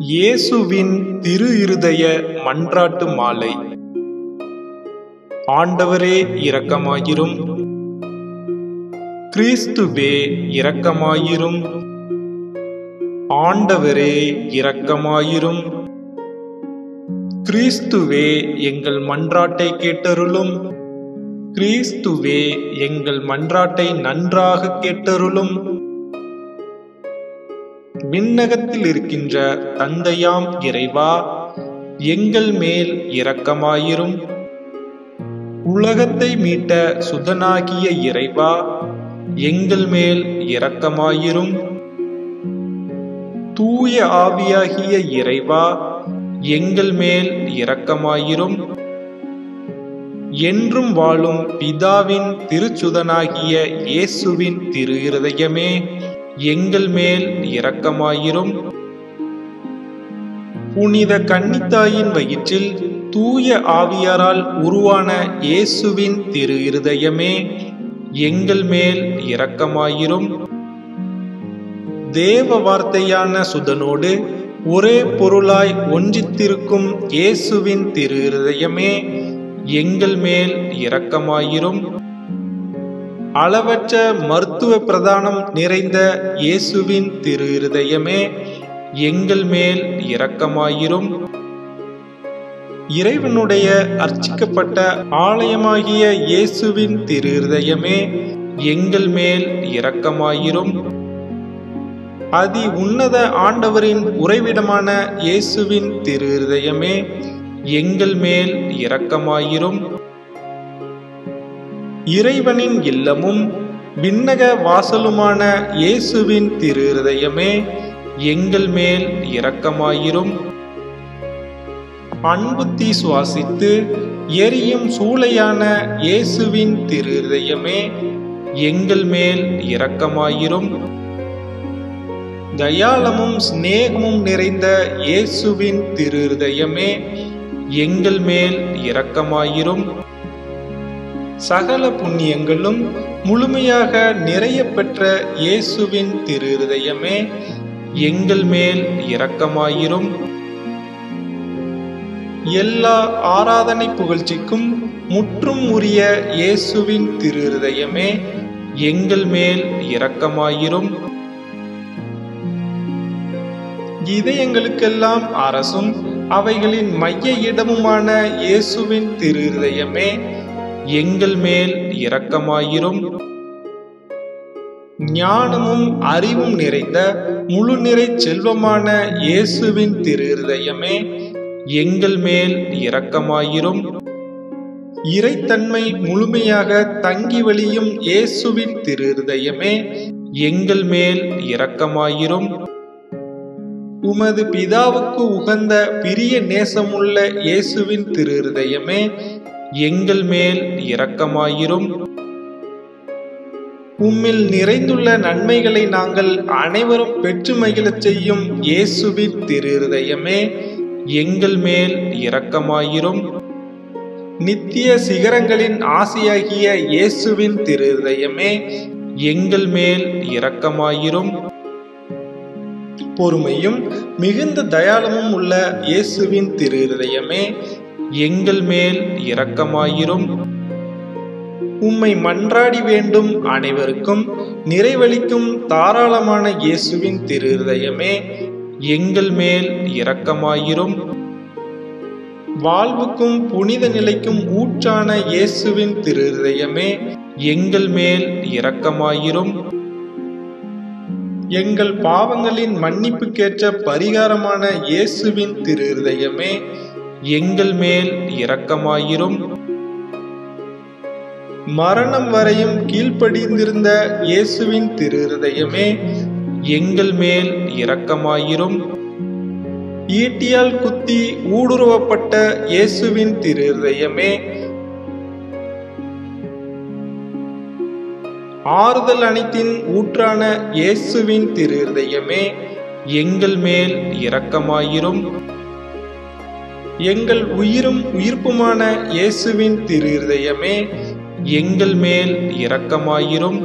இயேசுவின் திரு இருதய மன்றாட்டு மாலை ஆண்டவரே இரக்கமாயிரும் கிறிஸ்துவே இரக்கமாயிரும் ஆண்டவரே இரக்கமாயிரும் கிறிஸ்துவே எங்கள் மன்றாட்டை கேட்டருளும் கிறிஸ்துவே எங்கள் மன்றாட்டை நன்றாக கேட்டருளும் விண்ணகத்தில் இருக்கின்ற தந்தையாம் இறைவா எங்கள் மேல் இரக்கமாயிரும் உலகத்தை மீட்ட சுதனாகிய இறைவா எங்கள் மேல் இரக்கமாயிரும் தூய ஆவியாகிய இறைவா எங்கள் மேல் இரக்கமாயிரும் என்றும் வாழும் பிதாவின் திருச்சுதனாகிய இயேசுவின் திரு இருதயமே எங்கள் மேல் இரக்கமாயிரும் புனித கன்னித்தாயின் வயிற்றில் தூய ஆவியாரால் உருவான இயேசுவின் திரு இருதயமே எங்கள் மேல் இரக்கமாயிரும் தேவ வார்த்தையான சுதனோடு ஒரே பொருளாய் ஒன்றித்திருக்கும் இயேசுவின் திரு இருதயமே எங்கள் மேல் இரக்கமாயிரும் அளவற்ற மருத்துவ பிரதானம் நிறைந்த இயேசுவின் திரு இருதயமே எங்கள் மேல் இரக்கமாயிரும் இறைவனுடைய அர்ச்சிக்கப்பட்ட ஆலயமாகிய இயேசுவின் திரு இருதயமே எங்கள் மேல் இரக்கமாயிரும் அதி உன்னத ஆண்டவரின் உறைவிடமான இயேசுவின் திரு இருதயமே எங்கள் மேல் இரக்கமாயிரும் இறைவனின் இல்லமும் விண்ணக வாசலுமான இயேசுவின் திரு இருதயமே எங்கள் மேல் இரக்கமாயிரும் அன்புத்தி சுவாசித்து எரியும் சூளையான இயேசுவின் திரு இருதயமே எங்கள் மேல் இரக்கமாயிரும் தயாளமும் சிநேகமும் நிறைந்த இயேசுவின் திரு இருதயமே எங்கள் மேல் இரக்கமாயிரும் சகல புண்ணியங்களும் முழுமையாக நிறைய பெற்ற இயேசுவின் திரு இருதயமே எங்கள் மேல் இரக்கமாயிரும் எல்லா ஆராதனை புகழ்ச்சிக்கும் முற்றும் உரிய இயேசுவின் திரு இருதயமே எங்கள் மேல் இரக்கமாயிரும் இதயங்களுக்கெல்லாம் அரசும் அவைகளின் மைய இடமுமான இயேசுவின் திரு இருதயமே எங்கள் மேல் இரக்கமாயிரும் ஞானமும் அறிவும் நிறைந்த முழு நிறை செல்வமான இயேசுவின் திரு இருதயமே எங்கள் மேல் இரக்கமாயிரும் இறைத்தன்மை முழுமையாக தங்கி வழியும் இயேசுவின் திரு இருதயமே எங்கள் மேல் இரக்கமாயிரும் உமது பிதாவுக்கு உகந்த பிரிய நேசமுள்ள இயேசுவின் திரு இருதயமே எங்கள் மேல் இரக்கமாயிரும் உம்மில் நிறைந்துள்ள நன்மைகளை நாங்கள் அனைவரும் பெற்று மகிழச் செய்யும் இயேசுவின் திரு இருதயமே எங்கள் மேல் இரக்கமாயிரும் நித்திய சிகரங்களின் ஆசையாகிய இயேசுவின் திரு இருதயமே எங்கள் மேல் இரக்கமாயிரும் பொறுமையும் மிகுந்த தயாளமும் உள்ள இயேசுவின் திரு இருதயமே எங்கள் மேல் இரக்கமாயிரும் உம்மை மன்றாடி வேண்டும் அனைவருக்கும் நிறைவளிக்கும் தாராளமான இயேசுவின் திரு இருதயமே எங்கள் மேல் இரக்கமாயிரும் வாழ்வுக்கும் புனித நிலைக்கும் ஊற்றான இயேசுவின் திரு இருதயமே எங்கள் மேல் இரக்கமாயிரும் எங்கள் பாவங்களின் மன்னிப்புக்கேற்ற பரிகாரமான இயேசுவின் திரு இருதயமே எங்கள் மேல் இரக்கமாயிரும் மரணம் வரையும் கீழ்ப்படிந்திருந்த இயேசுவின் திரு இருதயமே எங்கள் மேல் இரக்கமாயிரும் ஈட்டியால் குத்தி ஊடுருவப்பட்ட இயேசுவின் திரு இருதயமே ஆறுதல் அனைத்தின் ஊற்றான இயேசுவின் திரு இருதயமே எங்கள் மேல் இரக்கமாயிரும் எங்கள் உயிரும் உயிர்ப்புமான இயேசுவின் திரு இருதயமே எங்கள் மேல் இரக்கமாயிரும்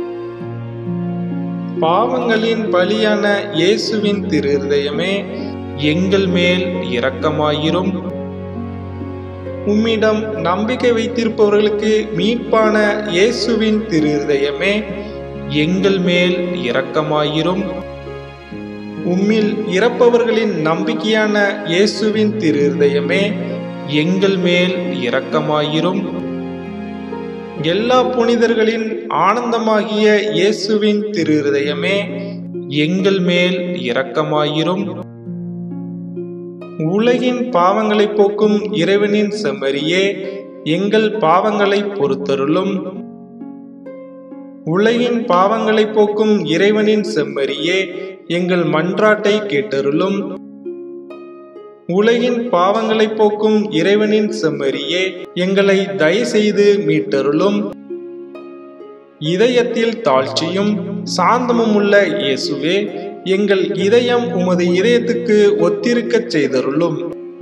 பாவங்களின் பலியான இயேசுவின் திரு இருதயமே எங்கள் மேல் இரக்கமாயிரும் உம்மிடம் நம்பிக்கை வைத்திருப்பவர்களுக்கு மீட்பான இயேசுவின் திரு இருதயமே எங்கள் மேல் இரக்கமாயிரும் உம்மில் இறப்பவர்களின் நம்பிக்கையான இயேசுவின் திரு இருதயமே எங்கள் மேல் இரக்கமாயிரும் எல்லா புனிதர்களின் ஆனந்தமாகிய இயேசுவின் திரு இருதயமே எங்கள் மேல் இரக்கமாயிரும் உலகின் பாவங்களை போக்கும் இறைவனின் செம்மறியே எங்கள் பாவங்களை பொறுத்தருளும் உலகின் பாவங்களை போக்கும் இறைவனின் செம்மறியே எங்கள் மன்றாட்டை கேட்டருளும் உலகின் பாவங்களை போக்கும் இறைவனின் செம்மறியே எங்களை தயசெய்து மீட்டருளும் இதயத்தில் தாழ்ச்சியும் சாந்தமும் உள்ள இயேசுவே எங்கள் இதயம் உமது இதயத்துக்கு ஒத்திருக்கச் செய்தருளும்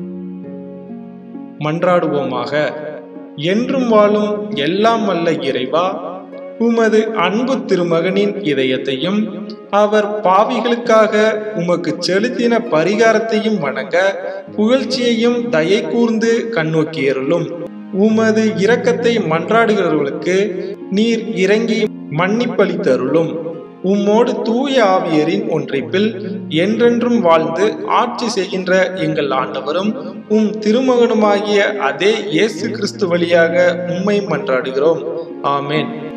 மன்றாடுவோமாக என்றும் வாழும் எல்லாம் வல்ல இறைவா உமது அன்பு திருமகனின் இதயத்தையும் அவர் பாவிகளுக்காக உமக்கு செலுத்தின பரிகாரத்தையும் வணங்க புகழ்ச்சியையும் தயை கூர்ந்து கண்ணோக்கியருளும் உமது இரக்கத்தை மன்றாடுகிறவர்களுக்கு நீர் இறங்கி மன்னிப்பளித்தருளும் உம்மோடு தூய ஆவியரின் ஒன்றைப்பில் என்றென்றும் வாழ்ந்து ஆட்சி செய்கின்ற எங்கள் ஆண்டவரும் உம் திருமகனுமாகிய அதே இயேசு கிறிஸ்து வழியாக உம்மை மன்றாடுகிறோம் ஆமேன்